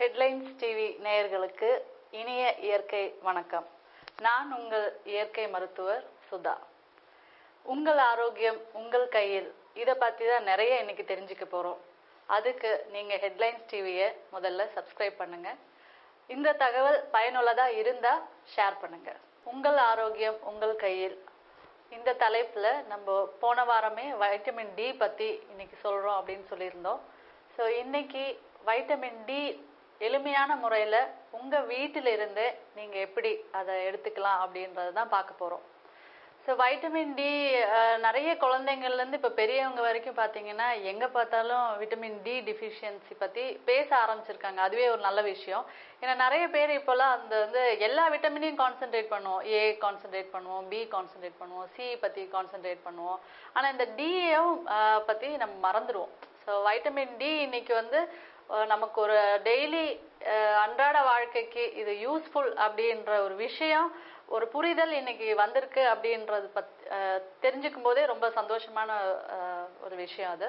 headlines TV நேயர்களுக்கு இனிய இயற்கை வணக்கம் நான் உங்கள் இயற்கை மருத்துவர் சுதா உங்கள் ஆரோக்கியம் உங்கள் கையில் இதை பற்றி தான் நிறைய இன்னைக்கு தெரிஞ்சுக்க போகிறோம் அதுக்கு நீங்கள் ஹெட்லைன்ஸ் டிவியை முதல்ல சப்ஸ்கிரைப் பண்ணுங்க இந்த தகவல் பயனுள்ளதாக இருந்தால் ஷேர் பண்ணுங்க உங்கள் ஆரோக்கியம் உங்கள் கையில் இந்த தலைப்பில் நம்ம போன வாரமே வைட்டமின் டி பற்றி இன்னைக்கு சொல்கிறோம் அப்படின்னு சொல்லியிருந்தோம் ஸோ இன்னைக்கு வைட்டமின் டி எளிமையான முறையில் உங்கள் வீட்டிலிருந்தே நீங்கள் எப்படி அதை எடுத்துக்கலாம் அப்படின்றது தான் பார்க்க போகிறோம் ஸோ வைட்டமின் டி நிறைய குழந்தைங்கள்லேருந்து இப்போ பெரியவங்க வரைக்கும் பார்த்தீங்கன்னா எங்கே பார்த்தாலும் விட்டமின் டி டிஃபிஷியன்சி பற்றி பேச ஆரம்பிச்சிருக்காங்க அதுவே ஒரு நல்ல விஷயம் ஏன்னா நிறைய பேர் இப்போல்லாம் அந்த வந்து எல்லா விட்டமினையும் கான்சென்ட்ரேட் பண்ணுவோம் ஏ கான்சென்ட்ரேட் பண்ணுவோம் பி கான்சென்ட்ரேட் பண்ணுவோம் சி பற்றி கான்சென்ட்ரேட் பண்ணுவோம் ஆனால் இந்த டியும் பற்றி நம்ம மறந்துடுவோம் ஸோ வைட்டமின் டி இன்னைக்கு வந்து அஹ், நமக்கு ஒரு டெய்லி அன்றாட வாழ்க்கைக்கு இது யூஸ்ஃபுல் அப்படின்ற ஒரு விஷயம் ஒரு புரிதல் இன்னைக்கு வந்திருக்கு அப்படின்றது பத் அஹ், தெரிஞ்சுக்கும் போதே ரொம்ப சந்தோஷமான அஹ், ஒரு விஷயம் அது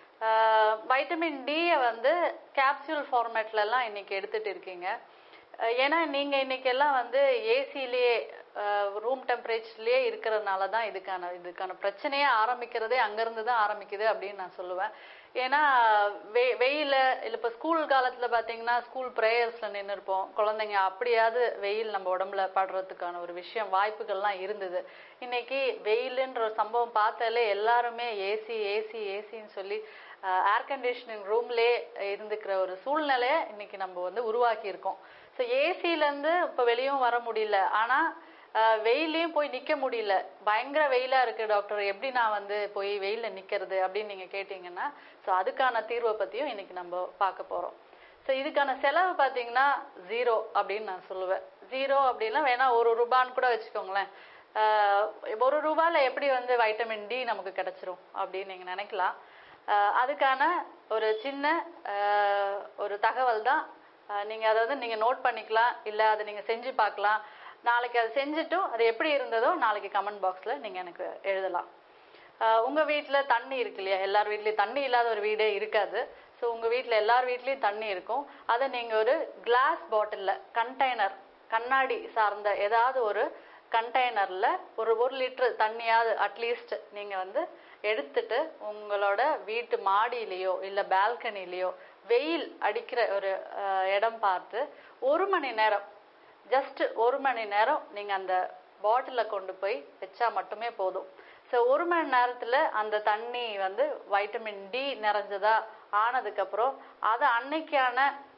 வைட்டமின் டியை வந்து கேப்சூல் ஃபார்மேட்லலாம் இன்னைக்கு எடுத்துட்டு இருக்கீங்க அஹ், ஏன்னா நீங்க இன்னைக்கு எல்லாம் வந்து ஏசிலேயே ரூம் டெம்பரேச்சர்லேயே இருக்கிறதுனால தான் இதுக்கான இதுக்கான பிரச்சனையே ஆரம்பிக்கிறதே அங்கேருந்து தான் ஆரம்பிக்குது அப்படின்னு நான் சொல்லுவேன் ஏன்னா வெ வெயில இல்லை இப்போ ஸ்கூல் காலத்தில் பார்த்தீங்கன்னா ஸ்கூல் ப்ரேயர்ஸில் நின்று இருப்போம் குழந்தைங்க அப்படியாவது வெயில் நம்ம உடம்புல படுறதுக்கான ஒரு விஷயம் வாய்ப்புகள்லாம் இருந்தது இன்னைக்கு வெயிலுன்ற ஒரு சம்பவம் பார்த்தாலே எல்லாருமே ஏசி ஏசி ஏசின்னு சொல்லி ஏர் கண்டிஷனிங் ரூம்லேயே இருந்துக்கிற ஒரு சூழ்நிலையை இன்னைக்கு நம்ம வந்து உருவாக்கி இருக்கோம் ஸோ ஏசிலேருந்து இப்போ வெளியும் வர முடியல ஆனால் வெயிலையும் போய் நிற்க முடியல பயங்கர வெயிலாக இருக்குது டாக்டர் எப்படி நான் வந்து போய் வெயிலில் நிற்கிறது அப்படின்னு நீங்கள் கேட்டிங்கன்னா ஸோ அதுக்கான தீர்வை பற்றியும் இன்னைக்கு நம்ம பார்க்க போகிறோம் ஸோ இதுக்கான செலவு பார்த்தீங்கன்னா ஜீரோ அப்படின்னு நான் சொல்லுவேன் ஜீரோ அப்படின்னா வேணா ஒரு ரூபான்னு கூட வச்சுக்கோங்களேன் ஆஹ் ஒரு ரூபாயில் எப்படி வந்து வைட்டமின் டி நமக்கு கிடைச்சிரும் அப்படின்னு நீங்கள் நினைக்கலாம் ஆஹ் அதுக்கான ஒரு சின்ன ஆஹ் ஒரு தகவல் தான் நீங்கள் அதை வந்து நீங்கள் நோட் பண்ணிக்கலாம் இல்லை அதை நீங்கள் செஞ்சு பார்க்கலாம் நாளைக்கு அதை செஞ்சுட்டும் அது எப்படி இருந்ததோ நாளைக்கு கமெண்ட் பாக்ஸில் நீங்கள் எனக்கு எழுதலாம் உங்கள் வீட்டில் தண்ணி இருக்கு இல்லையா எல்லார் வீட்லேயும் தண்ணி இல்லாத ஒரு வீடே இருக்காது ஸோ உங்கள் வீட்டில் எல்லார் வீட்லேயும் தண்ணி இருக்கும் அதை நீங்கள் ஒரு கிளாஸ் பாட்டிலில் கண்டெய்னர் கண்ணாடி சார்ந்த ஏதாவது ஒரு கண்டெய்னரில் ஒரு ஒரு லிட்டர் தண்ணியாவது அட்லீஸ்ட் நீங்கள் வந்து எடுத்துட்டு உங்களோட வீட்டு மாடியிலையோ இல்லை பால்கனிலேயோ வெயில் அடிக்கிற ஒரு அஹ், இடம் பார்த்து ஒரு மணி நேரம் ஜஸ்ட் ஒரு மணி நேரம் நீங்கள் அந்த பாட்டிலில் கொண்டு போய் வச்சா மட்டுமே போதும் ஸோ ஒரு மணி நேரத்தில் அந்த தண்ணி வந்து வைட்டமின் டி நிறைஞ்சதா ஆனதுக்கப்புறம் அதை அன்னைக்கான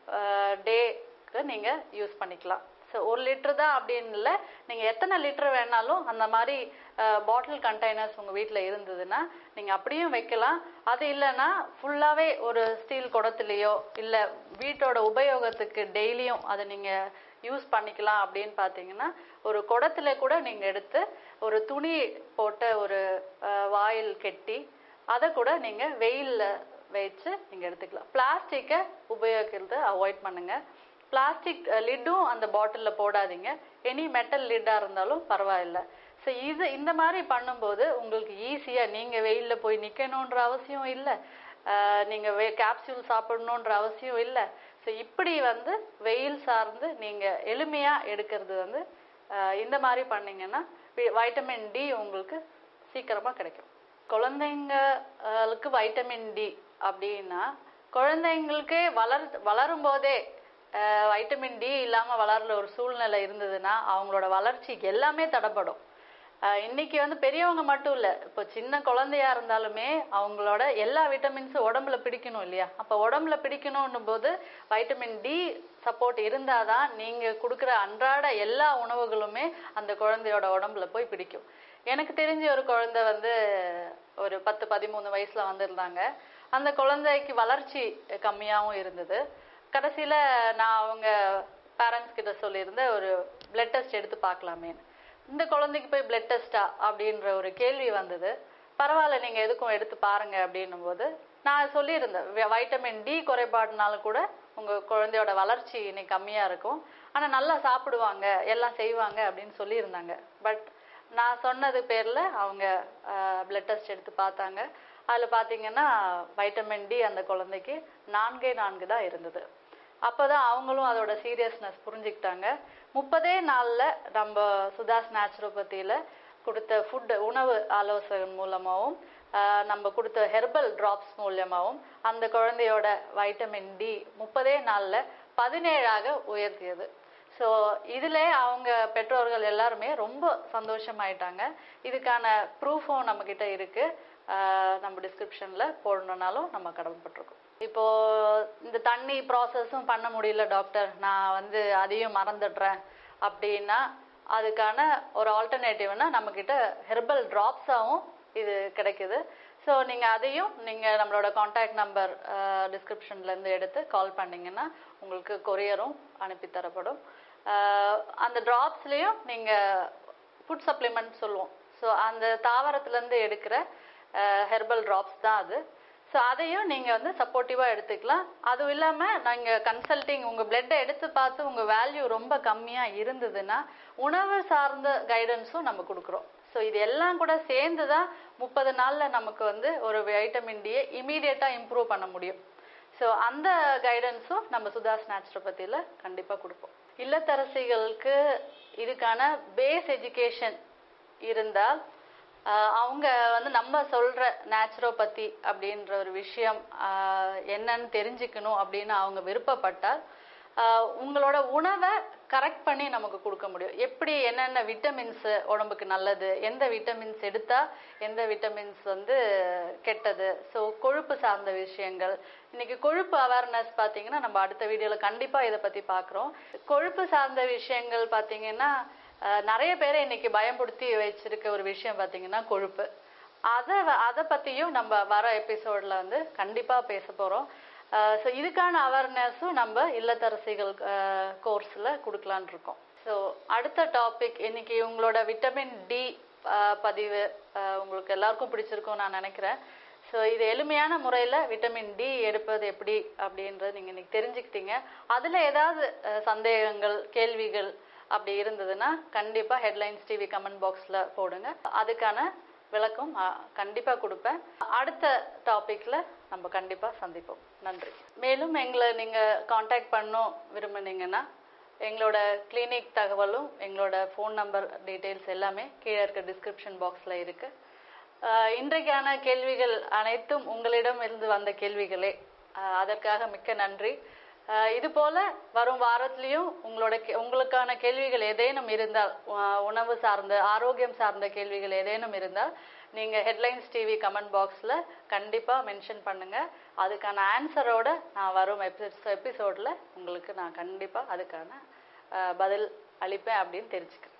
டேக்கு நீங்கள் யூஸ் பண்ணிக்கலாம் ஸோ ஒரு லிட்டர் தான் அப்படின்னு இல்லை நீங்கள் எத்தனை லிட்டர் வேணாலும் அந்த மாதிரி பாட்டில் கண்டெய்னர்ஸ் உங்கள் வீட்டில் இருந்ததுன்னா நீங்கள் அப்படியும் வைக்கலாம் அது இல்லைன்னா ஃபுல்லாகவே ஒரு ஸ்டீல் குடத்துலேயோ இல்லை வீட்டோட உபயோகத்துக்கு டெய்லியும் அதை நீங்கள் யூஸ் பண்ணிக்கலாம் அப்படின்னு பார்த்தீங்கன்னா ஒரு குடத்துல கூட நீங்கள் எடுத்து ஒரு துணி போட்ட ஒரு வாயில் கெட்டி அதை கூட நீங்கள் வெயிலில் வச்சு நீங்கள் எடுத்துக்கலாம் பிளாஸ்டிக்கை உபயோகிக்கிறத அவாய்ட் பண்ணுங்கள் பிளாஸ்டிக் லிட்டும் அந்த பாட்டிலில் போடாதீங்க எனி மெட்டல் லிட்டாக இருந்தாலும் பரவாயில்ல ஸோ இது இந்த மாதிரி பண்ணும்போது உங்களுக்கு ஈஸியாக நீங்கள் வெயிலில் போய் நிற்கணுன்ற அவசியம் இல்லை நீங்கள் வே கேப்சூல் சாப்பிடணுன்ற அவசியம் இல்லை ஸோ இப்படி வந்து வெயில் சார்ந்து நீங்கள் எளிமையாக எடுக்கிறது வந்து ஆஹ் இந்த மாதிரி பண்ணீங்கன்னா வைட்டமின் டி உங்களுக்கு சீக்கிரமாக கிடைக்கும் குழந்தைங்களுக்கு வைட்டமின் டி அப்படின்னா குழந்தைங்களுக்கு வளர் வளரும் போதே வைட்டமின் டி இல்லாமல் வளர்ற ஒரு சூழ்நிலை இருந்ததுன்னா அவங்களோட வளர்ச்சி எல்லாமே தடைப்படும் ஆஹ் இன்னைக்கு வந்து பெரியவங்க மட்டும் இல்லை இப்போ சின்ன குழந்தையா இருந்தாலுமே அவங்களோட எல்லா விட்டமின்ஸும் உடம்புல பிடிக்கணும் இல்லையா அப்போ உடம்புல பிடிக்கணும்னும் போது வைட்டமின் டி சப்போர்ட் இருந்தாதான் நீங்க கொடுக்குற அன்றாட எல்லா உணவுகளுமே அந்த குழந்தையோட உடம்புல போய் பிடிக்கும் எனக்கு தெரிஞ்ச ஒரு குழந்தை வந்து ஒரு பத்து பதிமூணு வயசுல வந்திருந்தாங்க அந்த குழந்தைக்கு வளர்ச்சி கம்மியாகவும் இருந்தது கடைசியில நான் அவங்க பேரண்ட்ஸ் கிட்ட சொல்லியிருந்தேன் ஒரு பிளட் டெஸ்ட் எடுத்து பார்க்கலாமேன்னு இந்த குழந்தைக்கு போய் பிளட் டெஸ்டா அப்படின்ற ஒரு கேள்வி வந்தது பரவாயில்ல நீங்க எதுக்கும் எடுத்து பாருங்க அப்படின்னும் போது நான் சொல்லியிருந்தேன் வி- வைட்டமின் டி குறைபாடுனால கூட உங்க குழந்தையோட வளர்ச்சி இன்னைக்கு கம்மியா இருக்கும் ஆனா நல்லா சாப்பிடுவாங்க எல்லாம் செய்வாங்க அப்படின்னு சொல்லியிருந்தாங்க பட் நான் சொன்னது பேர்ல அவங்க பிளட் டெஸ்ட் எடுத்து பார்த்தாங்க அதுல பாத்தீங்கன்னா வைட்டமின் டி அந்த குழந்தைக்கு நான்கே நான்கு தான் இருந்தது அப்பதான் அவங்களும் அதோட சீரியஸ்னஸ் புரிஞ்சுக்கிட்டாங்க முப்பதே நாள்ல நம்ம சுதாஸ் நேச்சுரோபதியில கொடுத்த ஃபுட் உணவு ஆலோசகன் மூலமாகவும் ஆஹ் நம்ம கொடுத்த ஹெர்பல் டிராப்ஸ் மூலியமாகவும் அந்த குழந்தையோட வைட்டமின் டி முப்பதே நாள்ல பதினேழாக உயர்த்தியது ஸோ இதில் அவங்க பெற்றோர்கள் எல்லாருமே ரொம்ப சந்தோஷமாயிட்டாங்க இதுக்கான ப்ரூஃபும் நம்மக்கிட்ட இருக்கு ஆஹ் நம்ம டிஸ்கிரிப்ஷனில் போடணுன்னாலும் நம்ம கடமைப்பட்டிருக்கோம் இப்போ இந்த தண்ணி ப்ராசஸும் பண்ண முடியல டாக்டர் நான் வந்து அதையும் மறந்துடுறேன் அப்படின்னா அதுக்கான ஒரு ஆல்டர்னேட்டிவ்னா நம்மக்கிட்ட ஹெர்பல் ட்ராப்ஸாகவும் இது கிடைக்குது ஸோ நீங்கள் அதையும் நீங்கள் நம்மளோட காண்டாக்ட் நம்பர் டிஸ்கிரிப்ஷன்லேருந்து எடுத்து கால் பண்ணீங்கன்னா உங்களுக்கு கொரியரும் அனுப்பி தரப்படும் ஆஹ் அந்த ட்ராப்ஸ்லேயும் நீங்கள் ஃபுட் சப்ளிமெண்ட் சொல்லுவோம் ஸோ அந்த தாவரத்துலேருந்து எடுக்கிற ஹெர்பல் ட்ராப்ஸ் தான் அது ஸோ அதையும் நீங்கள் வந்து சப்போர்ட்டிவாக எடுத்துக்கலாம் அதுவும் இல்லாமல் நீங்கள் கன்சல்டிங் உங்கள் பிளட்டை எடுத்து பார்த்து உங்கள் வேல்யூ ரொம்ப கம்மியாக இருந்ததுன்னா உணவு சார்ந்த கைடன்ஸும் நம்ம கொடுக்குறோம் ஸோ இது எல்லாம் கூட சேர்ந்து தான் முப்பது நாளில் நமக்கு வந்து ஒரு வைட்டமின் டியை இமீடியட்டாக இம்ப்ரூவ் பண்ண முடியும் ஸோ அந்த கைடன்ஸும் நம்ம சுதாஸ் நேச்சுரோபதியில் கண்டிப்பாக கொடுப்போம் இல்லத்தரசிகளுக்கு இதுக்கான பேஸ் எஜுகேஷன் இருந்தால் ஆஹ் அவங்க வந்து நம்ம சொல்ற நேச்சுரோபதி அப்படின்ற ஒரு விஷயம் ஆஹ் என்னன்னு தெரிஞ்சுக்கணும் அப்படின்னு அவங்க விருப்பப்பட்டால் ஆஹ் உங்களோட உணவை கரெக்ட் பண்ணி நமக்கு கொடுக்க முடியும் எப்படி என்னென்ன விட்டமின்ஸ் உடம்புக்கு நல்லது எந்த விட்டமின்ஸ் எடுத்தா எந்த விட்டமின்ஸ் வந்து கெட்டது ஸோ கொழுப்பு சார்ந்த விஷயங்கள் இன்னைக்கு கொழுப்பு அவேர்னஸ் பார்த்தீங்கன்னா நம்ம அடுத்த வீடியோவில் கண்டிப்பாக இதை பற்றி பார்க்குறோம் கொழுப்பு சார்ந்த விஷயங்கள் பார்த்தீங்கன்னா அஹ், நிறைய பேரை இன்னைக்கு பயம்படுத்தி வச்சிருக்க ஒரு விஷயம் பார்த்தீங்கன்னா கொழுப்பு அதை அதை பற்றியும் நம்ம வர எபிசோடில் வந்து கண்டிப்பாக பேச போகிறோம் ஸோ இதுக்கான அவேர்னஸும் நம்ம இல்லத்தரசிகள் கோர்ஸில் கொடுக்கலான் இருக்கோம் ஸோ அடுத்த டாபிக் இன்னைக்கு உங்களோட விட்டமின் டி பதிவு அஹ், உங்களுக்கு எல்லாருக்கும் பிடிச்சிருக்கும் நான் நினைக்கிறேன் ஸோ இது எளிமையான முறையில் விட்டமின் டி எடுப்பது எப்படி அப்படின்றது நீங்கள் இன்னைக்கு தெரிஞ்சுக்கிட்டீங்க அதில் ஏதாவது அஹ், சந்தேகங்கள் கேள்விகள் அப்படி இருந்ததுன்னா கண்டிப்பாக ஹெட்லைன்ஸ் டிவி கமெண்ட் பாக்ஸில் போடுங்க அதுக்கான விளக்கம் அஹ், கண்டிப்பா கொடுப்பேன் அடுத்த டாபிக்ல நம்ம கண்டிப்பா சந்திப்போம் நன்றி மேலும் எங்களை நீங்க காண்டாக்ட் பண்ணணும் விரும்புனீங்கன்னா எங்களோட கிளினிக் தகவலும் எங்களோட ஃபோன் நம்பர் டீட்டெயில்ஸ் எல்லாமே கீழே இருக்க டிஸ்கிரிப்ஷன் பாக்ஸில் இருக்கு அஹ், இன்றைக்கான கேள்விகள் அனைத்தும் உங்களிடம் இருந்து வந்த கேள்விகளே அஹ், அதற்காக மிக்க நன்றி அஹ், இது போல வரும் வாரத்திலையும் உங்களோட கே- உங்களுக்கான கேள்விகள் ஏதேனும் இருந்தால் உ- உணவு சார்ந்த ஆரோக்கியம் சார்ந்த கேள்விகள் ஏதேனும் இருந்தால் நீங்க ஹெட்லைன்ஸ் டிவி கமெண்ட் பாக்ஸ்ல கண்டிப்பா மென்ஷன் பண்ணுங்க அதுக்கான ஆன்சரோட நான் வரும் எபிசோட்ல உங்களுக்கு நான் கண்டிப்பா அதுக்கான அஹ், பதில் அளிப்பேன் அப்படின்னு தெரிஞ்சுக்கிறேன்